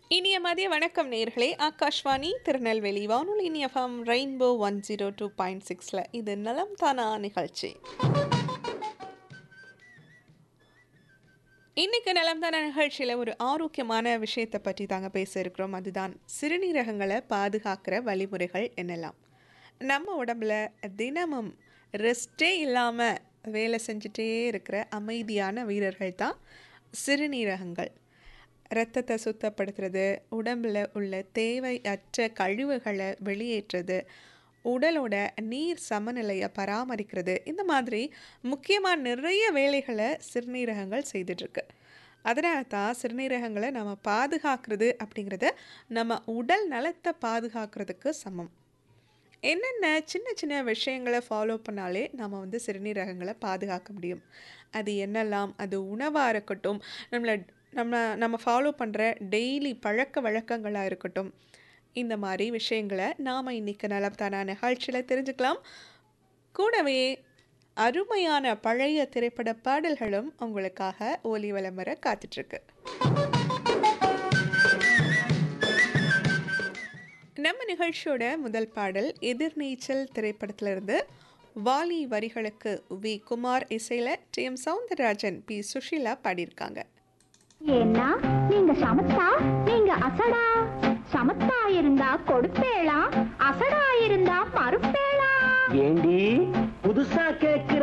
இனிய மதிய வணக்கம் நேர்களே ஆகாஷ்வாணி திருநெல்வேலி வானொலி FM rainbow one zero two point சிக்ஸில் இது நலம் தானா நிகழ்ச்சி இன்னைக்கு நலம் தானா நிகழ்ச்சியில் ஒரு ஆரோக்கியமான விஷயத்தை பற்றி தாங்க பேச இருக்கிறோம் அதுதான் சிறுநீரகங்களை பாதுகாக்கிற வழிமுறைகள் என்னெல்லாம் நம்ம உடம்புல தினமும் ரெஸ்டே இல்லாமல் வேலை செஞ்சுட்டே இருக்கிற அமைதியான வீரர்கள் தான் சிறுநீரகங்கள் இரத்தத்தை சுத்தப்படுத்துறது உடம்பில் உள்ள தேவையற்ற கழிவுகளை வெளியேற்றுறது உடலோட நீர் சமநிலையை பராமரிக்கிறது இந்த மாதிரி முக்கியமாக நிறைய வேலைகளை சிறுநீரகங்கள் செய்துட்ருக்கு அதனால தான் சிறுநீரகங்களை நம்ம பாதுகாக்கிறது அப்படிங்கிறது நம்ம உடல் நலத்தை பாதுகாக்கிறதுக்கு சமம் என்னென்ன சின்ன சின்ன விஷயங்களை ஃபாலோ பண்ணாலே நம்ம வந்து சிறுநீரகங்களை பாதுகாக்க முடியும் அது என்னெல்லாம் அது உணவாக இருக்கட்டும் நம்மளை நம்ம நம்ம ஃபாலோ பண்ணுற டெய்லி பழக்க வழக்கங்களாக இருக்கட்டும் இந்த மாதிரி விஷயங்களை நாம் இன்றைக்கி நலத்தான நிகழ்ச்சியில் தெரிஞ்சுக்கலாம் கூடவே அருமையான பழைய திரைப்பட பாடல்களும் உங்களுக்காக ஒலி வலம் வர காத்துட்ருக்கு நம்ம நிகழ்ச்சியோட முதல் பாடல் எதிர்நீச்சல் திரைப்படத்திலிருந்து வாலி வரிகளுக்கு வி குமார் இசையில் T M Soundararajan P Susheela பாடியிருக்காங்க ஏன்னா நீங்க சமத்தா நீங்க அசடா சமத்தா இருந்தா கொடுப்பேளா அசடா இருந்தா மறுப்பேளா ஏண்டி புதுசா கேக்குற